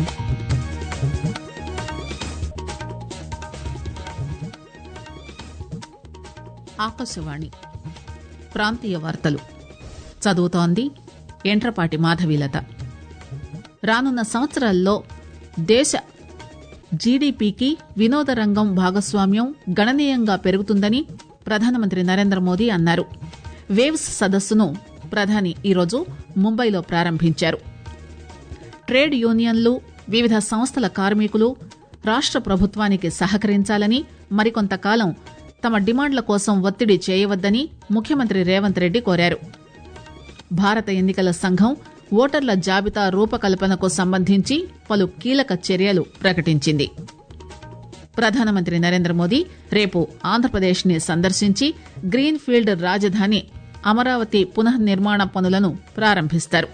ఆకాశవాణి ప్రాంతీయ వార్తలు చదువుతోంది ఎంట్రపాటి మాధవీలత రానున్న సంవత్సరాల్లో దేశ జీడీపీకి వినోద రంగం భాగస్వామ్యం గణనీయంగా పెరుగుతుందని ప్రధానమంత్రి నరేంద్ర మోదీ అన్నారు వేవ్స్ సదస్సును ప్రధాని ఈరోజు ముంబైలో ప్రారంభించారు ట్రేడ్ యూనియన్లు వివిధ సంస్థల కార్మికులు రాష్ట ప్రభుత్వానికి సహకరించాలని మరికొంతకాలం తమ డిమాండ్ల కోసం ఒత్తిడి చేయవద్దని ముఖ్యమంత్రి రేవంత్ రెడ్డి కోరారు భారత ఎన్నికల సంఘం ఓటర్ల జాబితా రూపకల్పనకు సంబంధించి పలు కీలక చర్యలు ప్రకటించింది ప్రధానమంత్రి నరేంద్ర మోదీ రేపు ఆంధ్రప్రదేశ్ ని సందర్శించి గ్రీన్ ఫీల్డ్ రాజధాని అమరావతి పునర్నిర్మాణ పనులను ప్రారంభిస్తారు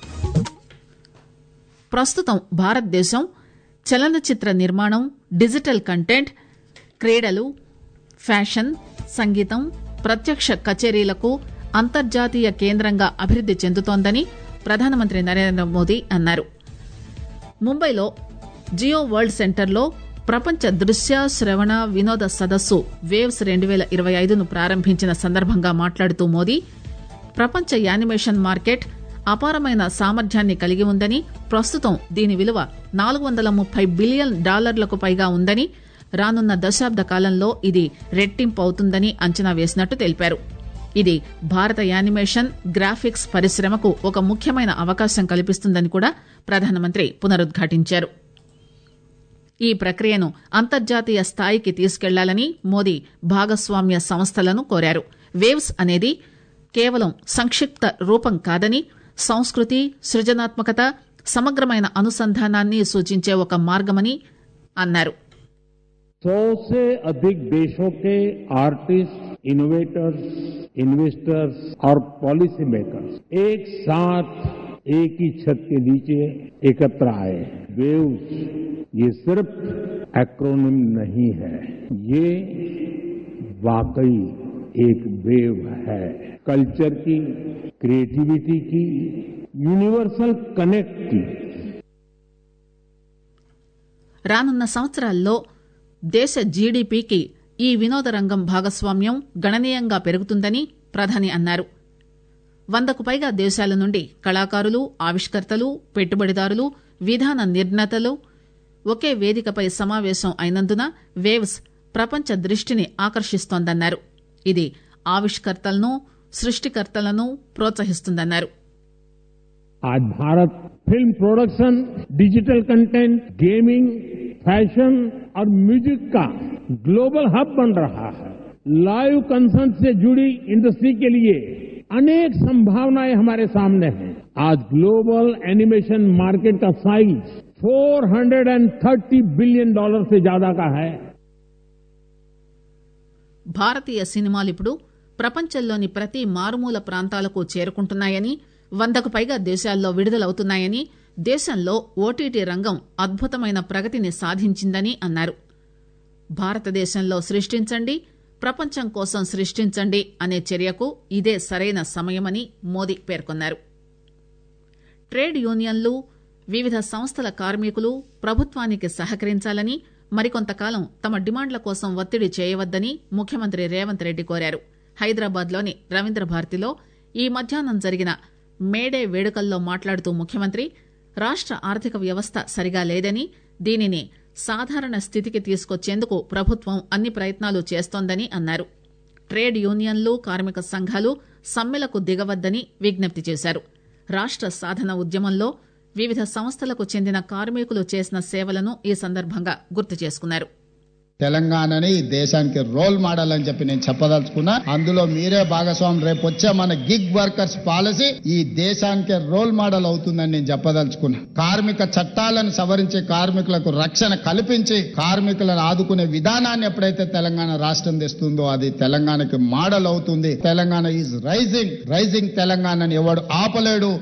ప్రస్తుతం భారతదేశం చలనచిత్ర నిర్మాణం డిజిటల్ కంటెంట్ క్రీడలు ఫ్యాషన్ సంగీతం ప్రత్యక్ష కచేరీలకు అంతర్జాతీయ కేంద్రంగా అభివృద్ది చెందుతోందని ప్రధానమంత్రి నరేంద్ర మోదీ అన్నారు ముంబైలో జియో వరల్డ్ సెంటర్లో ప్రపంచ దృశ్య శ్రవణ వినోద సదస్సు వేవ్స్ రెండు పేల ఇరవై ఐదును ప్రారంభించిన సందర్భంగా మాట్లాడుతూ మోదీ ప్రపంచ యానిమేషన్ మార్కెట్ అపారమైన సామర్థ్యాన్ని కలిగి ఉందని ప్రస్తుతం దీని విలువ నాలుగు వందల ముప్పై బిలియన్ డాలర్లకు పైగా ఉందని రానున్న దశాబ్ద కాలంలో ఇది రెట్టింపు అవుతుందని అంచనా వేసినట్టు తెలిపారు ఇది భారత యానిమేషన్ గ్రాఫిక్స్ పరిశ్రమకు ఒక ముఖ్యమైన అవకాశం కల్పిస్తుందని కూడా ప్రధానమంత్రి పునరుద్ఘాటించారు ఈ ప్రక్రియను అంతర్జాతీయ స్థాయికి తీసుకెళ్లాలని మోదీ భాగస్వామ్య సంస్థలను కోరారు వేవ్స్ అనేది కేవలం సంక్షిప్త రూపం కాదని సంస్కృతి సృజనాత్మకత సమగ్రమైన అనుసంధానాన్ని సూచించే ఒక మార్గమని అన్నారు सौ से अधिक देशों के आर्टिस्ट इनोवेटर्स इन्वेस्टर्स और पॉलिसी मेकर्स एक साथ एक ही छत के नीचे एकत्र आए हैं वेव्स ये सिर्फ एक्रोनिम नहीं है ये वाकई एक वेव है कल्चर की क्रिएटिविटी की यूनिवर्सल कनेक्ट की రానున్న సంవత్సరాల్లో దేశ జీడీపీకి ఈ వినోద రంగం భాగస్వామ్యం గణనీయంగా పెరుగుతుందని ప్రధాని అన్నారు వందకు పైగా దేశాల నుండి కళాకారులు ఆవిష్కర్తలు పెట్టుబడిదారులు విధాన నిర్ణేతలు ఒకే వేదికపై సమావేశం అయినందున వేవ్స్ ప్రపంచ దృష్టిని ఆకర్షిస్తోందన్నారు ఇది ఆవిష్కర్తలను సృష్టికర్తలను ప్రోత్సహిస్తుందన్నారు आज Bharat film production digital content gaming fashion और म्यूजिक का ग्लोबल हब बन रहा है लाइव कंसर्ट से जुड़ी इंडस्ट्री के लिए अनेक संभावनाएं हमारे सामने हैं आज ग्लोबल एनिमेशन मार्केट का साइज 430 बिलियन डॉलर से ज्यादा का है భారతీయ సినిమాలు ఇప్పుడు ప్రపంచంలోని ప్రతి మారుమూల ప్రాంతాలకు చేరుకుంటున్నాయని వందకు పైగా దేశాల్లో విడుదలవుతున్నాయని దేశంలో ఓటీటీ రంగం అద్భుతమైన ప్రగతిని సాధించిందని అన్నారు భారతదేశంలో సృష్టించండి ప్రపంచం కోసం సృష్టించండి అనే చర్యకు ఇదే సరైన సమయమని మోదీ పేర్కొన్నారు ట్రేడ్ యూనియన్లు వివిధ సంస్థల కార్మికులు ప్రభుత్వానికి సహకరించాలని మరికొంతకాలం తమ డిమాండ్ల కోసం ఒత్తిడి చేయవద్దని ముఖ్యమంత్రి రేవంత్ రెడ్డి కోరారు హైదరాబాద్లోని రవీంద్ర భారతిలో ఈ మధ్యాహ్నం జరిగిన మేడే వేడుకల్లో మాట్లాడుతూ ముఖ్యమంత్రి రాష్ట ఆర్థిక వ్యవస్థ సరిగా లేదని దీనిని సాధారణ స్థితికి తీసుకొచ్చేందుకు ప్రభుత్వం అన్ని ప్రయత్నాలు చేస్తోందని అన్నారు ట్రేడ్ యూనియన్లు కార్మిక సంఘాలు సమ్మెలకు దిగవద్దని విజ్ఞప్తి చేశారు రాష్ట సాధన ఉద్యమంలో వివిధ సంస్థలకు చెందిన కార్మికులు చేసిన సేవలను ఈ సందర్భంగా గుర్తు చేసుకున్నారు తెలంగాణని ఈ దేశానికి రోల్ మోడల్ అని చెప్పి నేను చెప్పదలుచుకున్నా అందులో మీరే భాగస్వామి రేపు వచ్చే మన గిగ్ వర్కర్స్ పాలసీ ఈ దేశానికి రోల్ మోడల్ అవుతుందని నేను చెప్పదలుచుకున్నా కార్మిక చట్టాలను సవరించి కార్మికులకు రక్షణ కల్పించి కార్మికులను ఆదుకునే విధానాన్ని ఎప్పుడైతే తెలంగాణ రాష్ట్రం తెస్తుందో అది తెలంగాణకి మోడల్ అవుతుంది తెలంగాణ ఈజ్ రైజింగ్ రైజింగ్ తెలంగాణని ఎవడు ఆపలేడు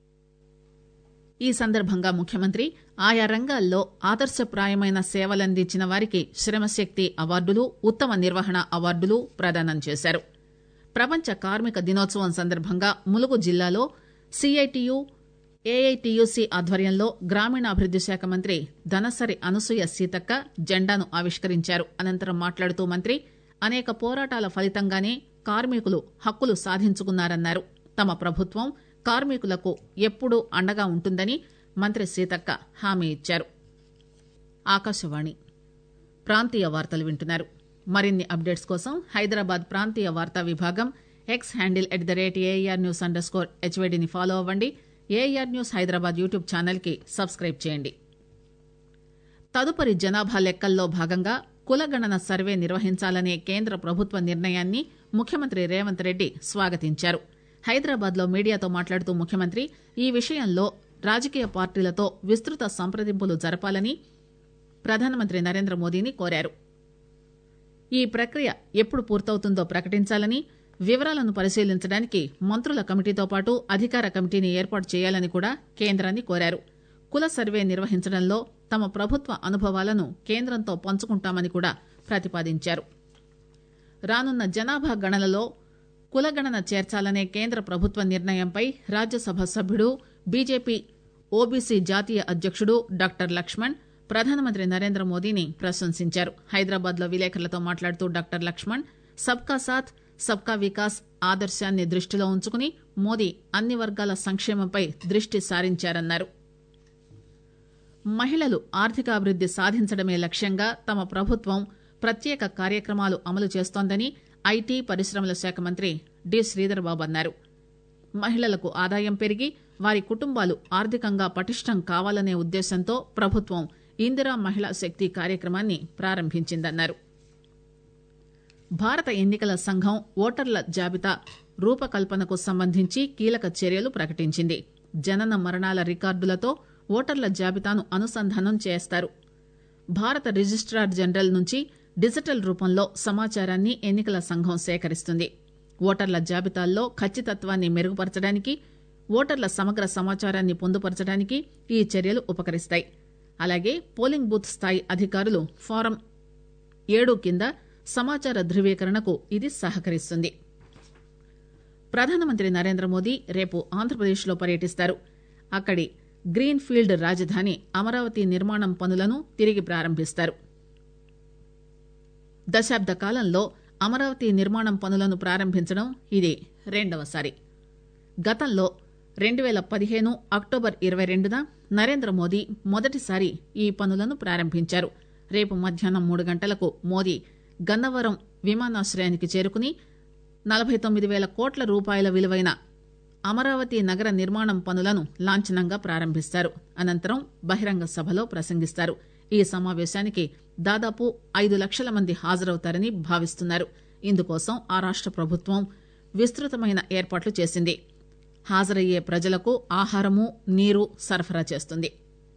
ఈ సందర్భంగా ముఖ్యమంత్రి ఆయా రంగాల్లో ఆదర్శప్రాయమైన సేవలందించిన వారికి శ్రమశక్తి అవార్డులు ఉత్తమ నిర్వహణ అవార్డులు ప్రదానం చేశారు ప్రపంచ కార్మిక దినోత్సవం సందర్భంగా ములుగు జిల్లాలో సిఐటియు ఏఐటియుసి ఆధ్వర్యంలో గ్రామీణాభివృద్ది శాఖ మంత్రి ధనసరి అనసూయ సీతక్క జెండాను ఆవిష్కరించారు అనంతరం మాట్లాడుతూ మంత్రి అనేక పోరాటాల ఫలితంగానే కార్మికులు హక్కులు సాధించుకున్నారన్నారు తమ ప్రభుత్వం కార్మికులకు ఎప్పుడూ అండగా ఉంటుందని మంత్రి సీతక్క హామీ ఇచ్చారు ఆకాశవాణి ప్రాంతీయ వార్తలు వింటున్నారు మరిన్ని అప్డేట్స్ కోసం హైదరాబాద్ ప్రాంతీయ వార్తా విభాగం X handle at the rate AR news underscore హెచ్వైడిని ఫాలో అవ్వండి AR news Hyderabad YouTube channel కి సబ్స్క్రైబ్ చేయండి తదుపరి జనాభా లెక్కల్లో భాగంగా కులగణన సర్వే నిర్వహించాలనే కేంద్ర ప్రభుత్వ నిర్ణయాన్ని ముఖ్యమంత్రి రేవంత్ రెడ్డి స్వాగతించారు హైదరాబాద్ లో మీడియాతో మాట్లాడుతూ ముఖ్యమంత్రి ఈ విషయంలో రాజకీయ పార్టీలతో విస్తృత సంప్రదింపులు జరపాలని ప్రధానమంత్రి నరేంద్ర మోదీని కోరారు ఈ ప్రక్రియ ఎప్పుడు పూర్తవుతుందో ప్రకటించాలని వివరాలను పరిశీలించడానికి మంత్రుల కమిటీతో పాటు అధికార కమిటీని ఏర్పాటు చేయాలని కూడా కేంద్రాన్ని కోరారు కుల సర్వే నిర్వహించడంలో తమ ప్రభుత్వ అనుభవాలను కేంద్రంతో పంచుకుంటామని కూడా ప్రతిపాదించారు రానున్న జనాభా గణనలో కులగణన చేర్చాలనే కేంద్ర ప్రభుత్వ నిర్ణయంపై రాజ్యసభ సభ్యుడు బీజేపీ ఓబీసీ జాతీయ అధ్యక్షుడు డాక్టర్ లక్ష్మణ్ ప్రధానమంత్రి నరేంద్ర మోదీని ప్రశంసించారు హైదరాబాద్ లో విలేకరులతో మాట్లాడుతూ డాక్టర్ లక్ష్మణ్ సబ్కా సాథ్ సబ్కా వికాస్ ఆదర్శాన్ని దృష్టిలో ఉంచుకుని మోదీ అన్ని వర్గాల సంక్షేమంపై దృష్టి సారించారన్నారు మహిళలు ఆర్థికాభివృద్ది సాధించడమే లక్ష్యంగా తమ ప్రభుత్వం ప్రత్యేక కార్యక్రమాలు అమలు చేస్తోందని ఐటీ పరిశ్రమల శాఖ మంత్రి డి శ్రీధర్ బాబు అన్నారు మహిళలకు ఆదాయం పెరిగి వారి కుటుంబాలు ఆర్థికంగా పటిష్టం కావాలనే ఉద్దేశంతో ప్రభుత్వం ఇందిరా మహిళా శక్తి కార్యక్రమాన్ని ప్రారంభించిందన్నారు భారత ఎన్నికల సంఘం ఓటర్ల జాబితా రూపకల్పనకు సంబంధించి కీలక చర్యలు ప్రకటించింది జనన మరణాల రికార్డులతో ఓటర్ల జాబితాను అనుసంధానం చేస్తారు భారత రిజిస్ట్రార్ జనరల్ నుంచి డిజిటల్ రూపంలో సమాచారాన్ని ఎన్నికల సంఘం సేకరిస్తుంది ఓటర్ల జాబితాల్లో ఖచ్చితత్వాన్ని మెరుగుపరచడానికి ఓటర్ల సమగ్ర సమాచారాన్ని పొందుపరచడానికి ఈ చర్యలు ఉపకరిస్తాయి అలాగే పోలింగ్ బూత్ స్థాయి అధికారులు ఫారం ఏడు కింద సమాచార ధృవీకరణకు ఇది సహకరిస్తుంది ప్రధానమంత్రి నరేంద్ర మోదీ రేపు ఆంధ్రప్రదేశ్లో పర్యటిస్తారు అక్కడి గ్రీన్ ఫీల్డ్ రాజధాని అమరావతి నిర్మాణం పనులను తిరిగి ప్రారంభిస్తారు దశాబ్ద కాలంలో అమరావతి నిర్మాణం పనులను ప్రారంభించడం ఇది రెండవసారి గతంలో రెండు పేల పదిహేను అక్టోబర్ ఇరవై రెండున నరేంద్ర మోదీ మొదటిసారి ఈ పనులను ప్రారంభించారు రేపు మధ్యాహ్నం మూడు గంటలకు మోదీ గన్నవరం విమానాశ్రయానికి చేరుకుని నలభై తొమ్మిది వేల కోట్ల రూపాయల విలువైన అమరావతి నగర నిర్మాణం పనులను లాంఛనంగా ప్రారంభిస్తారు అనంతరం బహిరంగ సభలో ప్రసంగిస్తారు ఈ సమావేశానికి దాదాపు ఐదు లక్షల మంది హాజరవుతారని భావిస్తున్నారు ఇందుకోసం ఆ రాష్ట ప్రభుత్వం విస్తృతమైన ఏర్పాట్లు చేసింది హాజరయ్యే ప్రజలకు ఆహారము నీరు సరఫరా చేస్తుంది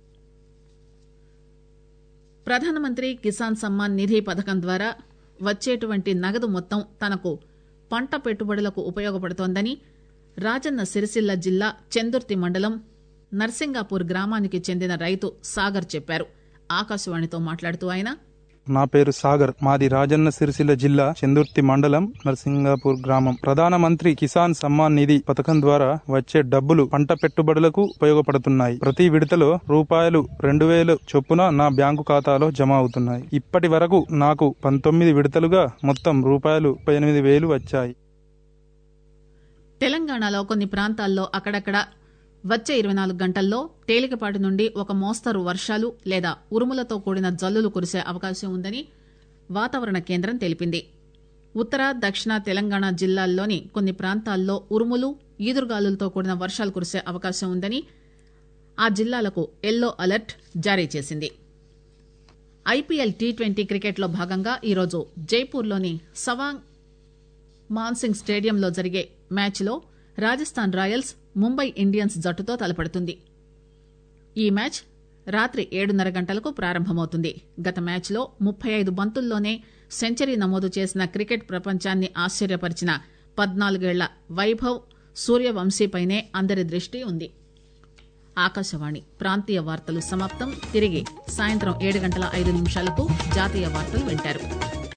ప్రధానమంత్రి కిసాన్ సమ్మాన్ నిధి పథకం ద్వారా వచ్చేటువంటి నగదు మొత్తం తనకు పంట పెట్టుబడులకు ఉపయోగపడుతోందని రాజన్న సిరిసిల్ల జిల్లా చందుర్తి మండలం నర్సింగాపూర్ గ్రామానికి చెందిన రైతు సాగర్ చెప్పారు ఆకాశవాణితో మాట్లాడుతూ ఆయన నా పేరు సాగర్ మాది రాజన్న సిరిసిల్ల జిల్లా చందుర్తి మండలం నర్సింగాపూర్ గ్రామం ప్రధానమంత్రి కిసాన్ సమ్మాన్ నిధి పథకం ద్వారా వచ్చే డబ్బులు పంట పెట్టుబడులకు ఉపయోగపడుతున్నాయి ప్రతి విడతలో రూపాయలు రెండు వేలు చొప్పున నా బ్యాంకు ఖాతాలో జమ అవుతున్నాయి ఇప్పటి వరకు నాకు పంతొమ్మిది విడతలుగా మొత్తం రూపాయలు ముప్పై ఎనిమిది వేలు వచ్చాయి తెలంగాణలో కొన్ని ప్రాంతాల్లో అక్కడక్కడ వచ్చే ఇరవై నాలుగు గంటల్లో తేలికపాటి నుండి ఒక మోస్తరు వర్షాలు లేదా ఉరుములతో కూడిన జల్లులు కురిసే అవకాశం ఉందని వాతావరణ కేంద్రం తెలిపింది ఉత్తర దక్షిణ తెలంగాణ జిల్లాల్లోని కొన్ని ప్రాంతాల్లో ఉరుములు ఈదురుగాలులతో కూడిన వర్షాలు కురిసే అవకాశం ఉందని ఆ జిల్లాలకు ఎల్లో అలర్ట్ జారీ చేసింది ఐపీఎల్ టీ ట్వంటీ క్రికెట్లో భాగంగా ఈరోజు జైపూర్లోని సవాంగ్ మాన్సింగ్ స్టేడియంలో జరిగే మ్యాచ్లో రాజస్థాన్ రాయల్స్ ముంబై ఇండియన్స్ జట్టుతో తలపడుతుంది ఈ మ్యాచ్ రాత్రి ఏడున్నర గంటలకు ప్రారంభమవుతుంది గత మ్యాచ్లో ముప్పై ఐదు బంతుల్లోనే సెంచరీ నమోదు చేసిన క్రికెట్ ప్రపంచాన్ని ఆశ్చర్యపరిచిన పద్నాలుగేళ్ల వైభవ్ సూర్యవంశీపైనే అందరి దృష్టి ఉంది ఆకాశవాణి ప్రాంతీయ వార్తలు సమాప్తం తిరిగి సాయంత్రం ఏడు గంటల ఐదు నిమిషాలకు జాతీయ వార్తలు వింటారు